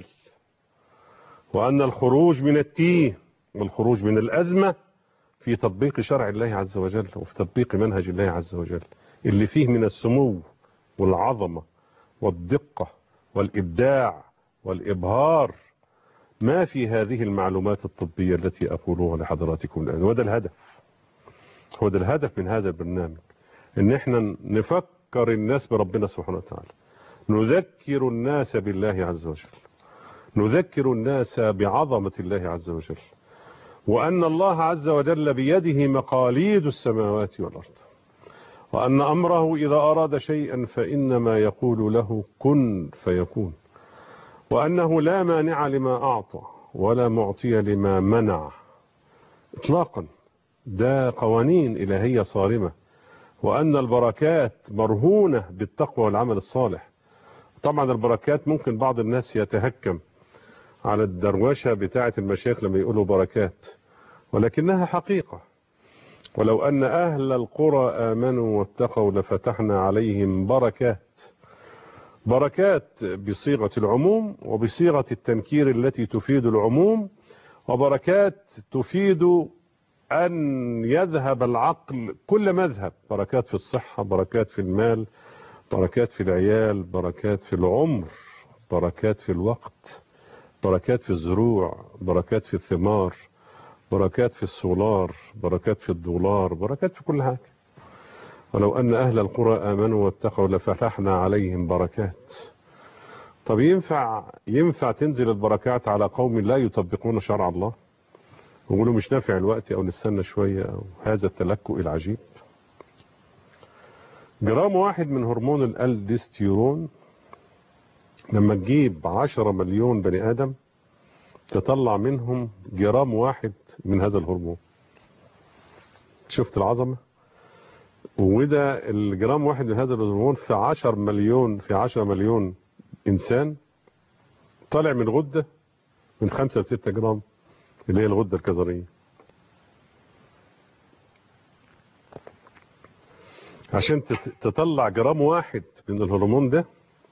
وأن الخروج من التيه والخروج من الأزمة في تطبيق شرع الله عز وجل وفي تطبيق منهج الله عز وجل اللي فيه من السمو والعظمة والدقة والإبداع والإبهار ما في هذه المعلومات الطبية التي أقولها لحضراتكم الآن وده الهدف هو ده الهدف من هذا البرنامج ان احنا نفكر الناس بربنا سبحانه وتعالى نذكر الناس بالله عز وجل نذكر الناس بعظمة الله عز وجل وأن الله عز وجل بيده مقاليد السماوات والأرض وأن أمره إذا أراد شيئا فإنما يقول له كن فيكون وأنه لا مانع لما أعطى ولا معطي لما منع إطلاقا ده قوانين إلهية صارمة وأن البركات مرهونة بالتقوى والعمل الصالح طبعا البركات ممكن بعض الناس يتهكم على الدروشة بتاعة المشايخ لما يقولوا بركات ولكنها حقيقة ولو أن أهل القرى آمنوا واتقوا لفتحنا عليهم بركات بركات بصيغة العموم وبصيغة التنكير التي تفيد العموم وبركات تفيد أن يذهب العقل كل مذهب بركات في الصحة بركات في المال بركات في العيال بركات في العمر بركات في الوقت بركات في الزروع بركات في الثمار بركات في السولار بركات في الدولار بركات في كل حاجة ولو أن أهل القرى آمنوا واتقوا لفتحنا عليهم بركات طب ينفع ينفع تنزل البركات على قوم لا يطبقون شرع الله ونقوله مش نافع الوقت او نستنى شوية او هذا التلكؤ العجيب جرام واحد من هرمون الالدستيرون لما تجيب عشرة مليون بني ادم تطلع منهم جرام واحد من هذا الهرمون شفت العظمة وده الجرام واحد من هذا الهرمون في عشر مليون في عشرة مليون انسان طالع من غدة من خمسة لستة جرام اللي هي الغدة الكظرية عشان تت- تطلع جرام واحد من الهرمون ده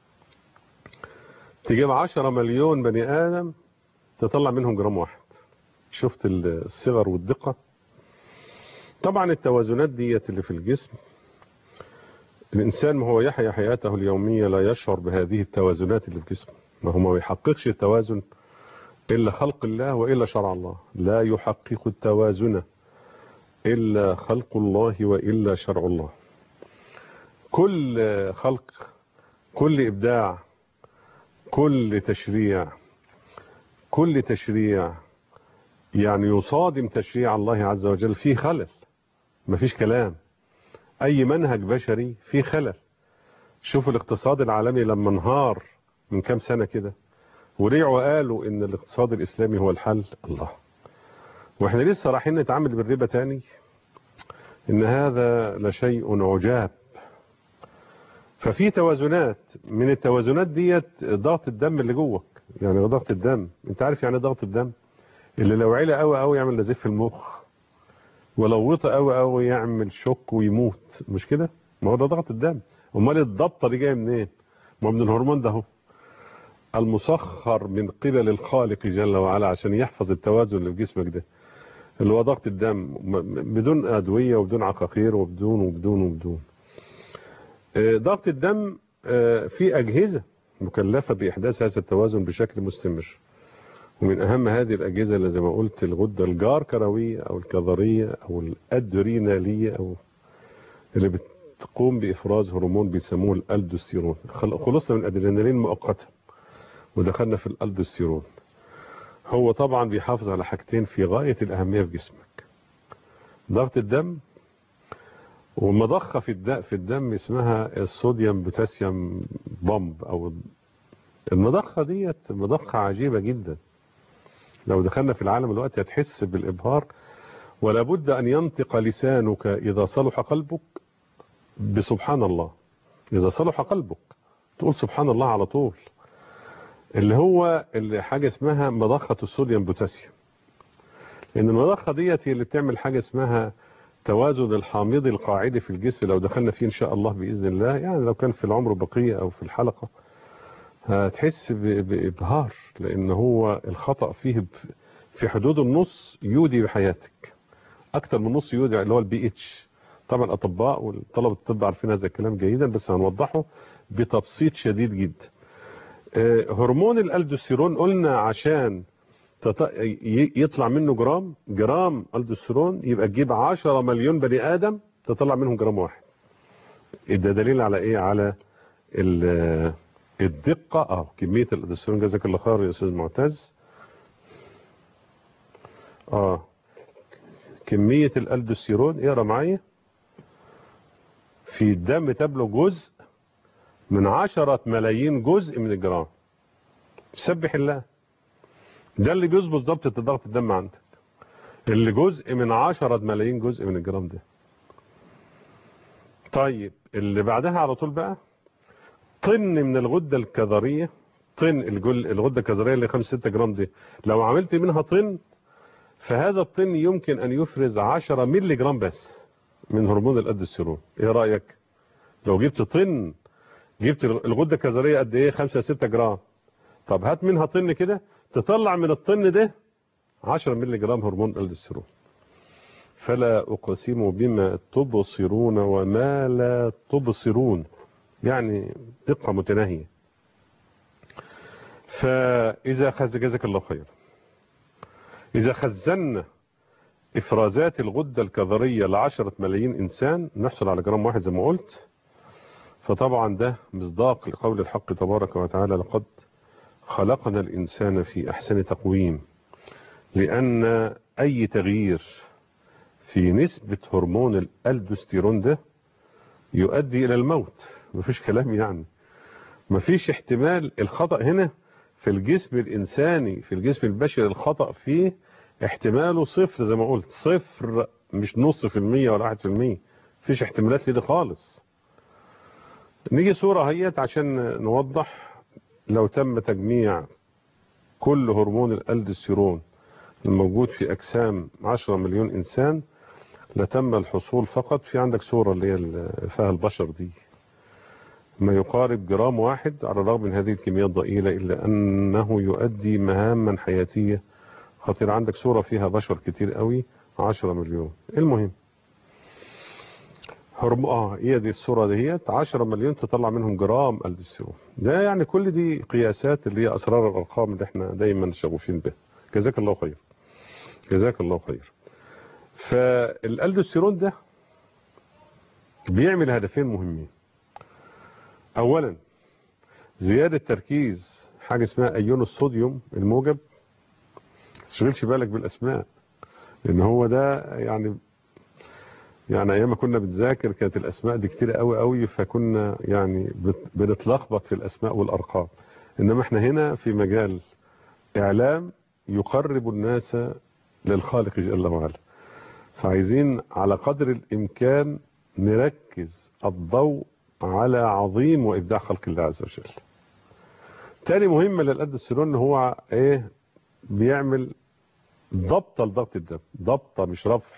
تجيب عشرة مليون بني آدم تطلع منهم جرام واحد شفت الصغر والدقة طبعا التوازنات ديت اللي في الجسم الإنسان وهو يحيا حياته اليومية لا يشعر بهذه التوازنات اللي في جسمه ما هو ما بيحققش التوازن إلا خلق الله وإلا شرع الله لا يحقق التوازن إلا خلق الله وإلا شرع الله كل خلق كل إبداع كل تشريع كل تشريع يعني يصادم تشريع الله عز وجل فيه خلل مفيش كلام أي منهج بشري فيه خلل شوف الاقتصاد العالمي لما انهار من كام سنة كده ورجعوا قالوا ان الاقتصاد الاسلامي هو الحل الله واحنا لسه رايحين نتعامل بالربا تاني ان هذا لشيء عجاب ففي توازنات من التوازنات ديت ضغط الدم اللي جوك يعني ضغط الدم انت عارف يعني إيه ضغط الدم اللي لو علا قوي قوي يعمل نزيف في المخ ولو وطى قوي قوي يعمل شوك ويموت مش كده ما هو ده ضغط الدم امال الضبطه دي جايه منين ما هو من الهرمون ده اهو المسخر من قبل الخالق جل وعلا عشان يحفظ التوازن اللي في جسمك ده اللي هو ضغط الدم م- بدون أدوية وبدون عقاقير وبدون وبدون وبدون آه، ضغط الدم آه، في أجهزة مكلفة بإحداث هذا التوازن بشكل مستمر ومن أهم هذه الأجهزة اللي زي ما قلت الغدة الجار كروية أو الكظرية أو الأدرينالية أو اللي بتقوم بإفراز هرمون بيسموه الألدوستيرون خل- خلصنا من الأدرينالين مؤقتا ودخلنا في الألدوستيرون هو طبعا بيحافظ على حاجتين في غاية الأهمية في جسمك ضغط الدم ومضخة في الدم في الدم اسمها الصوديوم بوتاسيوم بومب أو المضخة ديت مضخة عجيبة جدا لو دخلنا في العالم دلوقتي هتحس بالإبهار ولا بد أن ينطق لسانك إذا صلح قلبك بسبحان الله إذا صلح قلبك تقول سبحان الله على طول اللي هو اللي حاجة اسمها مضخة الصوديوم بوتاسيوم لأن المضخة ديت هي اللي بتعمل حاجة اسمها توازن الحامض القاعدي في الجسم لو دخلنا فيه إن شاء الله بإذن الله يعني لو كان في العمر بقية أو في الحلقة هتحس ب- بإبهار لأن هو الخطأ فيه ب- في حدود النص يودي بحياتك أكتر من نص يودي اللي هو البي اتش طبعا الأطباء والطلبة الطب عارفين هذا الكلام جيدا بس هنوضحه بتبسيط شديد جدا آه، هرمون الالدوستيرون قلنا عشان تط- ي- يطلع منه جرام جرام الدوستيرون يبقى تجيب 10 مليون بني ادم تطلع منهم جرام واحد ده دليل على ايه على ال- الدقة اه كمية الالدوستيرون جزاك الله خير يا استاذ معتز اه كمية الالدوستيرون اقرا معايا في الدم تبلغ جزء من عشرة ملايين جزء من الجرام سبح الله ده اللي بيظبط ضبط ضغط الدم عندك اللي جزء من عشرة ملايين جزء من الجرام ده طيب اللي بعدها على طول بقى طن من الغدة الكظرية طن الجل الغدة الكظرية اللي 5 6 جرام دي لو عملت منها طن فهذا الطن يمكن أن يفرز 10 ملي جرام بس من هرمون الألدوستيرون ايه رأيك لو جبت طن جبت الغدة الكظرية قد ايه 5 6 جرام طب هات منها طن كده تطلع من الطن ده 10 ملي جرام هرمون الدسترون فلا أقسم بما تبصرون وما لا تبصرون يعني دقة متناهية فإذا خز جزاك الله خير إذا خزنا إفرازات الغدة الكظرية لعشرة ملايين إنسان نحصل على جرام واحد زي ما قلت فطبعا ده مصداق لقول الحق تبارك وتعالى لقد خلقنا الإنسان في أحسن تقويم لأن أي تغيير في نسبة هرمون الألدوستيرون ده يؤدي إلى الموت مفيش كلام يعني مفيش احتمال الخطأ هنا في الجسم الإنساني في الجسم البشري الخطأ فيه احتماله صفر زي ما قلت صفر مش نص في المية ولا واحد في المية مفيش احتمالات لده خالص نيجي صورة هيت عشان نوضح لو تم تجميع كل هرمون الألدوستيرون الموجود في أجسام 10 مليون إنسان لتم الحصول فقط في عندك صورة اللي هي ال- فيها البشر دي ما يقارب جرام واحد على الرغم من هذه الكميات ضئيلة إلا أنه يؤدي مهاما حياتية خطيرة عندك صورة فيها بشر كتير قوي 10 مليون المهم هرم اه هي دي الصورة ديت 10 مليون تطلع منهم جرام البسترون ده يعني كل دي قياسات اللي هي أسرار الأرقام اللي احنا دايما شغوفين بها جزاك الله خير جزاك الله خير فالالدوستيرون ده بيعمل هدفين مهمين اولا زيادة تركيز حاجة اسمها ايون الصوديوم الموجب تشغلش بالك بالاسماء لان هو ده يعني يعني ايام ما كنا بنذاكر كانت الاسماء دي كتير قوي قوي فكنا يعني بت- بنتلخبط في الاسماء والارقام انما احنا هنا في مجال اعلام يقرب الناس للخالق جل وعلا فعايزين على قدر الامكان نركز الضوء على عظيم وابداع خلق الله عز وجل تاني مهمة للألدوستيرون ان هو ايه بيعمل ضبطة لضغط الدم ضبطة مش رفع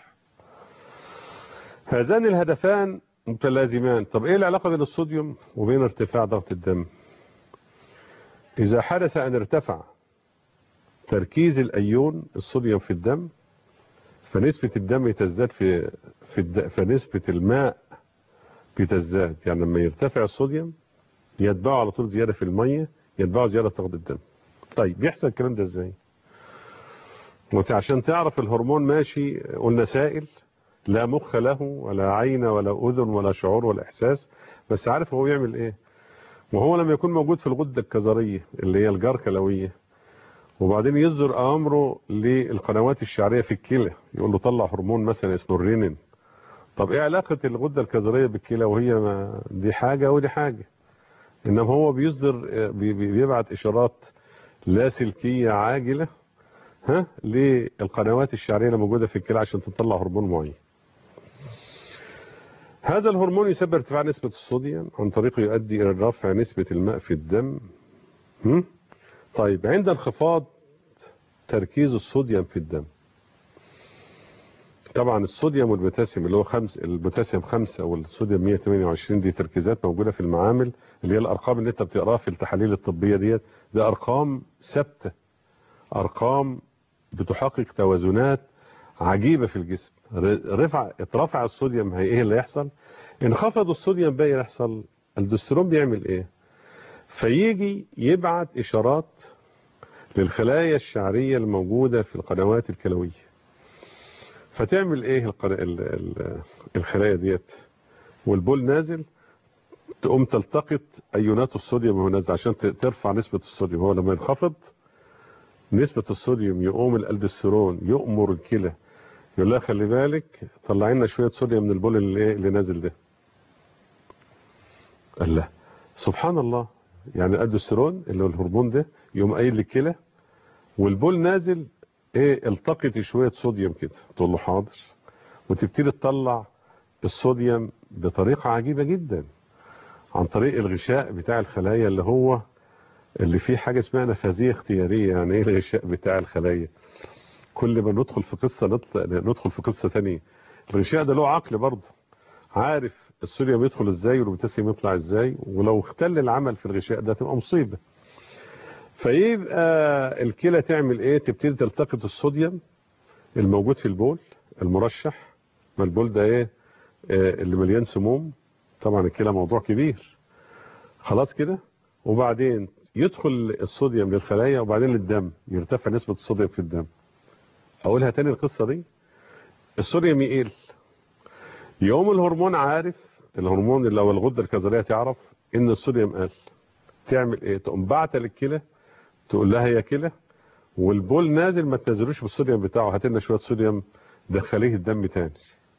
هذان الهدفان متلازمان طب ايه العلاقة بين الصوديوم وبين ارتفاع ضغط الدم اذا حدث ان ارتفع تركيز الايون الصوديوم في الدم فنسبة الدم تزداد في في الد... فنسبة الماء بتزداد يعني لما يرتفع الصوديوم يتبعه على طول زيادة في المية يتبعه زيادة في ضغط الدم طيب بيحصل الكلام ده ازاي وانت عشان تعرف الهرمون ماشي قلنا سائل لا مخ له ولا عين ولا اذن ولا شعور ولا احساس بس عارف هو بيعمل ايه وهو لما يكون موجود في الغدة الكظرية اللي هي الجركلوية وبعدين يصدر امره للقنوات الشعريه في الكلى يقول له طلع هرمون مثلا اسمه الرينين طب ايه علاقه الغده الكظريه بالكلى وهي ما دي حاجه ودي حاجه انما هو بيصدر بي- بي- بيبعت اشارات لاسلكيه عاجله ها للقنوات الشعريه اللي موجوده في الكلى عشان تطلع هرمون معين هذا الهرمون يسبب ارتفاع نسبة الصوديوم عن طريقه يؤدي إلى رفع نسبة الماء في الدم هم؟ طيب عند انخفاض تركيز الصوديوم في الدم طبعا الصوديوم والبوتاسيوم اللي هو خمس البوتاسيوم خمسة والصوديوم 128 دي تركيزات موجودة في المعامل اللي هي الأرقام اللي أنت بتقراها في التحاليل الطبية ديت ده أرقام ثابتة أرقام بتحقق توازنات عجيبة في الجسم ر- رفع اترفع الصوديوم هي ايه اللي يحصل انخفض الصوديوم بقى يحصل الدسترون بيعمل ايه فيجي يبعت اشارات للخلايا الشعرية الموجودة في القنوات الكلوية فتعمل ايه القنا... ال... ال... الخلايا ديت والبول نازل تقوم تلتقط ايونات الصوديوم وهو نازل عشان ت- ترفع نسبة الصوديوم هو لما ينخفض نسبة الصوديوم يقوم الالدسترون يؤمر الكلى يقول لها خلي بالك طلعي لنا شوية صوديوم من البول اللي, إيه اللي نازل ده قال لا سبحان الله يعني الالدسترون اللي هو الهرمون ده يقوم قايل للكلى والبول نازل ايه التقط شوية صوديوم كده تقول له حاضر وتبتدي تطلع الصوديوم بطريقة عجيبة جدا عن طريق الغشاء بتاع الخلايا اللي هو اللي فيه حاجة اسمها نفاذية اختيارية يعني ايه الغشاء بتاع الخلايا كل ما ندخل في قصة نطلع ندخل في قصة تانية الغشاء ده له عقل برضه عارف الصوديوم يدخل ازاي والبوتاسيوم يطلع ازاي ولو اختل العمل في الغشاء ده تبقى مصيبة فيبقى الكلى تعمل ايه تبتدي تلتقط الصوديوم الموجود في البول المرشح ما البول ده ايه آه، اللي مليان سموم طبعا الكلى موضوع كبير خلاص كده وبعدين يدخل الصوديوم للخلايا وبعدين للدم يرتفع نسبة الصوديوم في الدم اقولها تاني القصة دي الصوديوم يقل يوم الهرمون عارف الهرمون اللي هو الغدة الكظرية تعرف ان الصوديوم قل تعمل ايه تقوم بعت للكلى تقول لها يا كلى والبول نازل ما تنزلوش بالصوديوم بتاعه هات لنا شويه صوديوم دخليه الدم تاني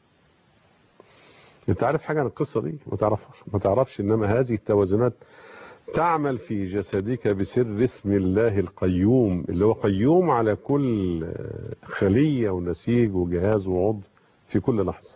انت عارف حاجه عن القصه دي ما تعرفش ما تعرفش انما هذه التوازنات تعمل في جسدك بسر اسم الله القيوم اللي هو قيوم على كل خليه ونسيج وجهاز وعضو في كل لحظه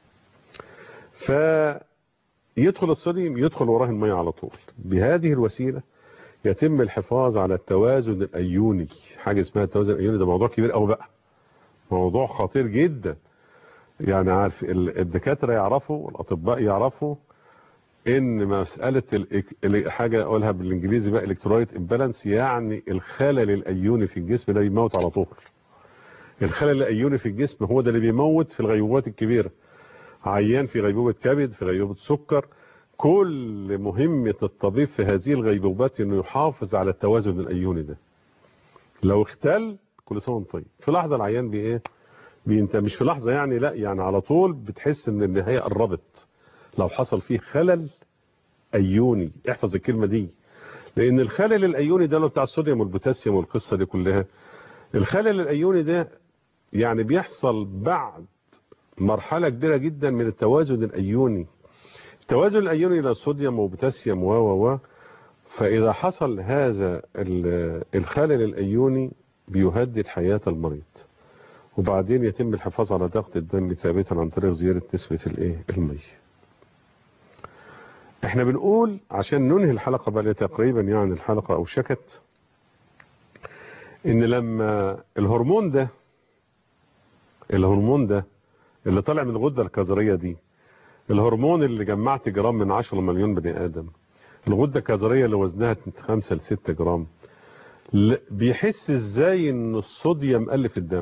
فيدخل الصوديوم يدخل وراه الميه على طول بهذه الوسيله يتم الحفاظ على التوازن الايوني حاجه اسمها التوازن الايوني ده موضوع كبير قوي بقى موضوع خطير جدا يعني عارف ال- الدكاتره يعرفوا والاطباء يعرفوا ان مساله الإك- ال- حاجه اقولها بالانجليزي بقى الكترولايت امبالانس يعني الخلل الايوني في الجسم ده بيموت على طول الخلل الايوني في الجسم هو ده اللي بيموت في الغيبوبات الكبيره عيان في غيبوبه كبد في غيبوبه سكر كل مهمة الطبيب في هذه الغيبوبات انه يحافظ على التوازن الايوني ده لو اختل كل سنه وانت طيب في لحظه العيان بي ايه بي انت مش في لحظه يعني لا يعني على طول بتحس ان النهايه قربت لو حصل فيه خلل ايوني احفظ الكلمه دي لان الخلل الايوني ده اللي بتاع الصوديوم والبوتاسيوم والقصه دي كلها الخلل الايوني ده يعني بيحصل بعد مرحله كبيره جدا من التوازن الايوني التوازن الايوني للصوديوم وبوتاسيوم و و و فاذا حصل هذا ال- الخلل الايوني بيهدد حياه المريض وبعدين يتم الحفاظ على ضغط الدم ثابتا عن طريق زياده نسبه الايه الميه احنا بنقول عشان ننهي الحلقه بقى تقريبا يعني الحلقه او شكت ان لما الهرمون ده الهرمون ده اللي طالع من الغده الكظريه دي الهرمون اللي جمعت جرام من 10 مليون بني ادم الغده الكظريه اللي وزنها 5 ل 6 جرام ل- بيحس ازاي ان الصوديوم قل في الدم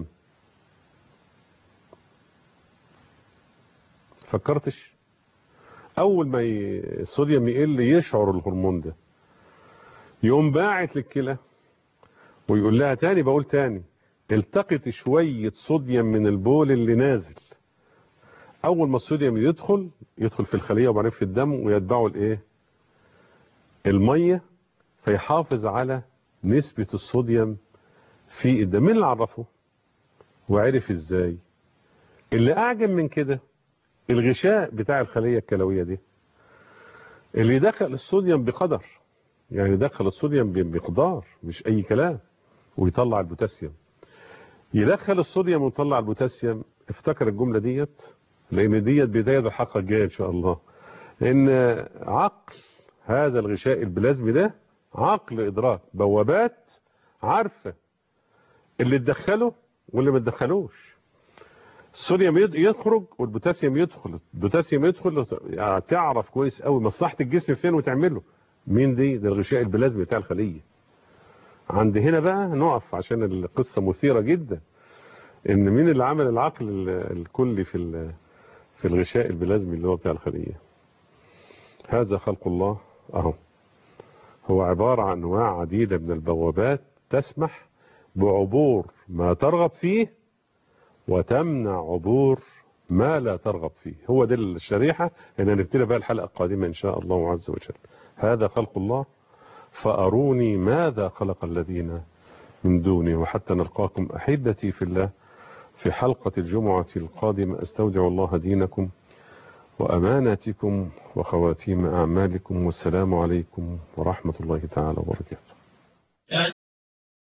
فكرتش اول ما ي- الصوديوم يقل يشعر الهرمون ده يقوم باعت للكلى ويقول لها تاني بقول تاني التقط شوية صوديوم من البول اللي نازل اول ما الصوديوم يدخل يدخل في الخلية وبعدين في الدم ويتبعه الايه المية فيحافظ على نسبة الصوديوم في الدم مين اللي عرفه وعرف ازاي اللي اعجب من كده الغشاء بتاع الخلية الكلوية دي اللي يدخل الصوديوم بقدر يعني يدخل الصوديوم بمقدار مش اي كلام ويطلع البوتاسيوم يدخل الصوديوم ويطلع البوتاسيوم افتكر الجملة ديت لان ديت بداية الحلقة الجاية ان شاء الله ان عقل هذا الغشاء البلازمي ده عقل ادراك بوابات عارفة اللي تدخله واللي ما تدخلوش الصوديوم يد- يخرج والبوتاسيوم يدخل البوتاسيوم يدخل يعني تعرف كويس قوي مصلحة الجسم فين وتعمله مين دي ده الغشاء البلازمي بتاع الخلية عند هنا بقى نقف عشان القصة مثيرة جدا ان مين اللي عمل العقل ال- الكلي في ال- في الغشاء البلازمي اللي هو بتاع الخلية هذا خلق الله اهو هو عبارة عن انواع عديدة من البوابات تسمح بعبور ما ترغب فيه وتمنع عبور ما لا ترغب فيه هو ده الشريحة ان نبتدي بقى الحلقة القادمة ان شاء الله عز وجل هذا خلق الله فأروني ماذا خلق الذين من دوني وحتى نلقاكم أحبتي في الله في حلقة الجمعة القادمة أستودع الله دينكم وأماناتكم وخواتيم أعمالكم والسلام عليكم ورحمة الله تعالى وبركاته